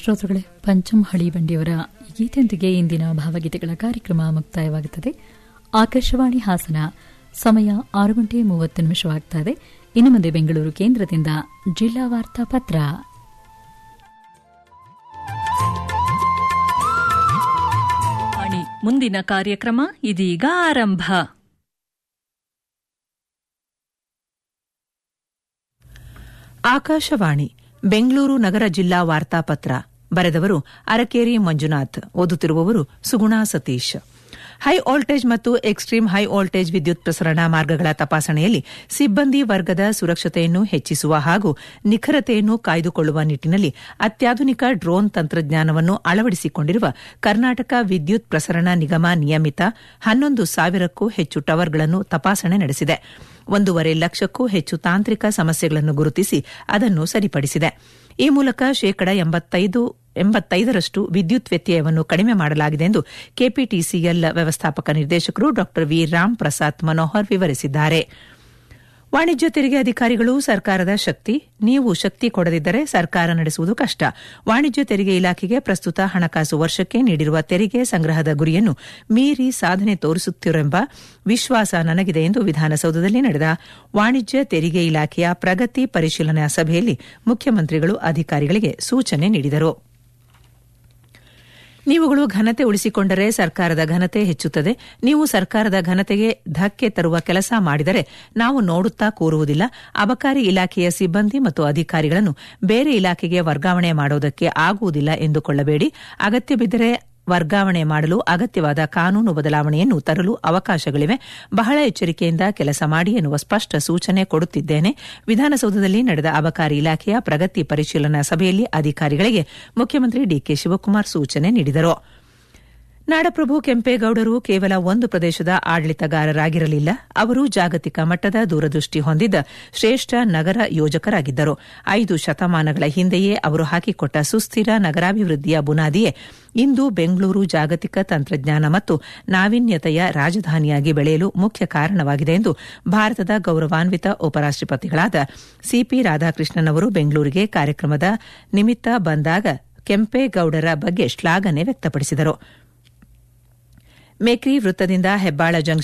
ಶ್ರೋತೃಗಳೇ ಪಂಚಮ್ ಹಳಿ ಬಂಡಿಯವರ ಈ ಗೀತೆಯೊಂದಿಗೆ ಇಂದಿನ ಭಾವಗೀತೆಗಳ ಕಾರ್ಯಕ್ರಮ ಮುಕ್ತಾಯವಾಗುತ್ತದೆ ಆಕಾಶವಾಣಿ ಹಾಸನ ಸಮಯ ಆರು ಗಂಟೆ ಮೂವತ್ತು ನಿಮಿಷವಾಗ್ತಾ ಇದೆ ಇನ್ನು ಮುಂದೆ ಬೆಂಗಳೂರು ಕೇಂದ್ರದಿಂದ ಜಿಲ್ಲಾ ವಾರ್ತಾ ಪತ್ರ ವಾಣಿ ಮುಂದಿನ ಕಾರ್ಯಕ್ರಮ ಇದೀಗ ಆರಂಭ ಆಕಾಶವಾಣಿ ಬೆಂಗಳೂರು ನಗರ ಜಿಲ್ಲಾ ವಾರ್ತಾಪತ್ರ ಬರೆದವರು ಅರಕೇರಿ ಮಂಜುನಾಥ್ ಓದುತ್ತಿರುವವರು ಸುಗುಣಾ ಸತೀಶ್ ಹೈ ವೋಲ್ಟೇಜ್ ಮತ್ತು ಎಕ್ಸ್ಟ್ರೀಮ್ ಹೈ ವೋಲ್ಟೇಜ್ ವಿದ್ಯುತ್ ಪ್ರಸರಣ ಮಾರ್ಗಗಳ ತಪಾಸಣೆಯಲ್ಲಿ ಸಿಬ್ಬಂದಿ ವರ್ಗದ ಸುರಕ್ಷತೆಯನ್ನು ಹೆಚ್ಚಿಸುವ ಹಾಗೂ ನಿಖರತೆಯನ್ನು ಕಾಯ್ದುಕೊಳ್ಳುವ ನಿಟ್ಟಿನಲ್ಲಿ ಅತ್ಯಾಧುನಿಕ ಡ್ರೋನ್ ತಂತ್ರಜ್ಞಾನವನ್ನು ಅಳವಡಿಸಿಕೊಂಡಿರುವ ಕರ್ನಾಟಕ ವಿದ್ಯುತ್ ಪ್ರಸರಣ ನಿಗಮ ನಿಯಮಿತ ಹನ್ನೊಂದು ಸಾವಿರಕ್ಕೂ ಹೆಚ್ಚು ಟವರ್ಗಳನ್ನು ತಪಾಸಣೆ ನಡೆಸಿದೆ ಒಂದೂವರೆ ಲಕ್ಷಕ್ಕೂ ಹೆಚ್ಚು ತಾಂತ್ರಿಕ ಸಮಸ್ಯೆಗಳನ್ನು ಗುರುತಿಸಿ ಅದನ್ನು ಸರಿಪಡಿಸಿದೆ ಈ ಮೂಲಕ ಶೇಕಡ ಎಂಬತ್ತೈದರಷ್ಟು ವಿದ್ಯುತ್ ವ್ಯತ್ಯಯವನ್ನು ಕಡಿಮೆ ಮಾಡಲಾಗಿದೆ ಎಂದು ಕೆಪಿಟಿಸಿಎಲ್ ವ್ಯವಸ್ಥಾಪಕ ನಿರ್ದೇಶಕರು ಡಾ ವಿ ರಾಮ್ ಪ್ರಸಾದ್ ಮನೋಹರ್ ವಿವರಿಸಿದ್ದಾರೆ ವಾಣಿಜ್ಯ ತೆರಿಗೆ ಅಧಿಕಾರಿಗಳು ಸರ್ಕಾರದ ಶಕ್ತಿ ನೀವು ಶಕ್ತಿ ಕೊಡದಿದ್ದರೆ ಸರ್ಕಾರ ನಡೆಸುವುದು ಕಷ್ಟ ವಾಣಿಜ್ಯ ತೆರಿಗೆ ಇಲಾಖೆಗೆ ಪ್ರಸ್ತುತ ಹಣಕಾಸು ವರ್ಷಕ್ಕೆ ನೀಡಿರುವ ತೆರಿಗೆ ಸಂಗ್ರಹದ ಗುರಿಯನ್ನು ಮೀರಿ ಸಾಧನೆ ತೋರಿಸುತ್ತಿರೆಂಬ ವಿಶ್ವಾಸ ನನಗಿದೆ ಎಂದು ವಿಧಾನಸೌಧದಲ್ಲಿ ನಡೆದ ವಾಣಿಜ್ಯ ತೆರಿಗೆ ಇಲಾಖೆಯ ಪ್ರಗತಿ ಪರಿಶೀಲನಾ ಸಭೆಯಲ್ಲಿ ಮುಖ್ಯಮಂತ್ರಿಗಳು ಅಧಿಕಾರಿಗಳಿಗೆ ಸೂಚನೆ ನೀಡಿದರು ನೀವುಗಳು ಘನತೆ ಉಳಿಸಿಕೊಂಡರೆ ಸರ್ಕಾರದ ಘನತೆ ಹೆಚ್ಚುತ್ತದೆ ನೀವು ಸರ್ಕಾರದ ಘನತೆಗೆ ಧಕ್ಕೆ ತರುವ ಕೆಲಸ ಮಾಡಿದರೆ ನಾವು ನೋಡುತ್ತಾ ಕೂರುವುದಿಲ್ಲ ಅಬಕಾರಿ ಇಲಾಖೆಯ ಸಿಬ್ಬಂದಿ ಮತ್ತು ಅಧಿಕಾರಿಗಳನ್ನು ಬೇರೆ ಇಲಾಖೆಗೆ ವರ್ಗಾವಣೆ ಮಾಡುವುದಕ್ಕೆ ಆಗುವುದಿಲ್ಲ ಎಂದುಕೊಳ್ಳಬೇಡಿ ಅಗತ್ಯ ಬಿದ್ದರೆ ವರ್ಗಾವಣೆ ಮಾಡಲು ಅಗತ್ಯವಾದ ಕಾನೂನು ಬದಲಾವಣೆಯನ್ನು ತರಲು ಅವಕಾಶಗಳಿವೆ ಬಹಳ ಎಚ್ಚರಿಕೆಯಿಂದ ಕೆಲಸ ಮಾಡಿ ಎನ್ನುವ ಸ್ಪಷ್ಟ ಸೂಚನೆ ಕೊಡುತ್ತಿದ್ದೇನೆ ವಿಧಾನಸೌಧದಲ್ಲಿ ನಡೆದ ಅಬಕಾರಿ ಇಲಾಖೆಯ ಪ್ರಗತಿ ಪರಿಶೀಲನಾ ಸಭೆಯಲ್ಲಿ ಅಧಿಕಾರಿಗಳಿಗೆ ಮುಖ್ಯಮಂತ್ರಿ ಡಿಕೆ ಶಿವಕುಮಾರ್ ಸೂಚನೆ ನೀಡಿದರು ನಾಡಪ್ರಭು ಕೆಂಪೇಗೌಡರು ಕೇವಲ ಒಂದು ಪ್ರದೇಶದ ಆಡಳಿತಗಾರರಾಗಿರಲಿಲ್ಲ ಅವರು ಜಾಗತಿಕ ಮಟ್ಟದ ದೂರದೃಷ್ಟಿ ಹೊಂದಿದ್ದ ಶ್ರೇಷ್ಠ ನಗರ ಯೋಜಕರಾಗಿದ್ದರು ಐದು ಶತಮಾನಗಳ ಹಿಂದೆಯೇ ಅವರು ಹಾಕಿಕೊಟ್ಟ ಸುಸ್ಥಿರ ನಗರಾಭಿವೃದ್ಧಿಯ ಬುನಾದಿಯೇ ಇಂದು ಬೆಂಗಳೂರು ಜಾಗತಿಕ ತಂತ್ರಜ್ಞಾನ ಮತ್ತು ನಾವೀನ್ಯತೆಯ ರಾಜಧಾನಿಯಾಗಿ ಬೆಳೆಯಲು ಮುಖ್ಯ ಕಾರಣವಾಗಿದೆ ಎಂದು ಭಾರತದ ಗೌರವಾನ್ವಿತ ಉಪರಾಷ್ಟಪತಿಗಳಾದ ಸಿಪಿ ರಾಧಾಕೃಷ್ಣನ್ ಅವರು ಬೆಂಗಳೂರಿಗೆ ಕಾರ್ಯಕ್ರಮದ ನಿಮಿತ್ತ ಬಂದಾಗ ಕೆಂಪೇಗೌಡರ ಬಗ್ಗೆ ಶ್ಲಾಘನೆ ವ್ಯಕ್ತಪಡಿಸಿದರು ಮೇಕ್ರಿ ವೃತ್ತದಿಂದ ಹೆಬ್ಬಾಳ ಜಂಕ್ಷನ್